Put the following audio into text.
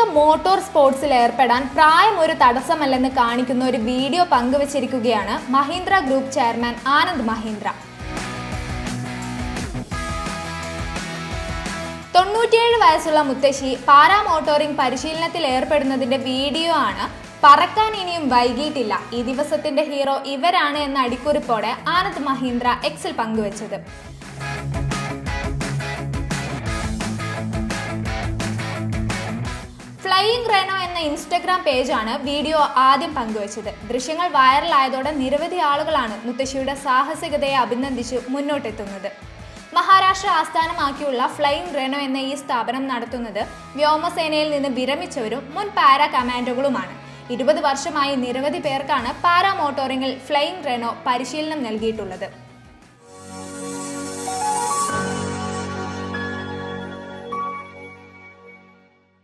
motor സ്പോർട്സിൽ ഏർപ്പെടാൻ പ്രായം ഒരു തടസ്സമല്ലെന്ന് കാണിക്കുന്ന ഒരു വീഡിയോ പങ്കുവച്ചിരിക്കുകയാണ് മഹീന്ദ്ര ഗ്രൂപ്പ് ചെയർമാൻ ആനന്ദ് മഹീന്ദ്ര തൊണ്ണൂറ്റിയേഴ് വയസ്സുള്ള മുത്തശ്ശി പാരാ മോട്ടോറിംഗ് പരിശീലനത്തിൽ ഏർപ്പെടുന്നതിന്റെ വീഡിയോ ആണ് പറക്കാൻ ഇനിയും വൈകിയിട്ടില്ല ഈ ദിവസത്തിന്റെ ഹീറോ ഇവരാണ് എന്ന അടിക്കുറിപ്പോടെ ആനന്ദ് മഹീന്ദ്ര എക്സിൽ പങ്കുവച്ചത് ഫ്ലൈയിങ് റെനോ എന്ന ഇൻസ്റ്റഗ്രാം പേജാണ് വീഡിയോ ആദ്യം പങ്കുവച്ചത് ദൃശ്യങ്ങൾ വൈറലായതോടെ നിരവധി ആളുകളാണ് മുത്തശ്ശിയുടെ സാഹസികതയെ അഭിനന്ദിച്ച് മുന്നോട്ടെത്തുന്നത് മഹാരാഷ്ട്ര ആസ്ഥാനമാക്കിയുള്ള ഫ്ലൈയിങ് റെനോ എന്ന ഈ സ്ഥാപനം നടത്തുന്നത് വ്യോമസേനയിൽ നിന്ന് വിരമിച്ചവരും മുൻ പാരാ കമാൻഡോകളുമാണ് ഇരുപത് വർഷമായി നിരവധി പേർക്കാണ് പാരാ മോട്ടോറിംഗിൽ ഫ്ലൈയിങ് റെനോ പരിശീലനം നൽകിയിട്ടുള്ളത്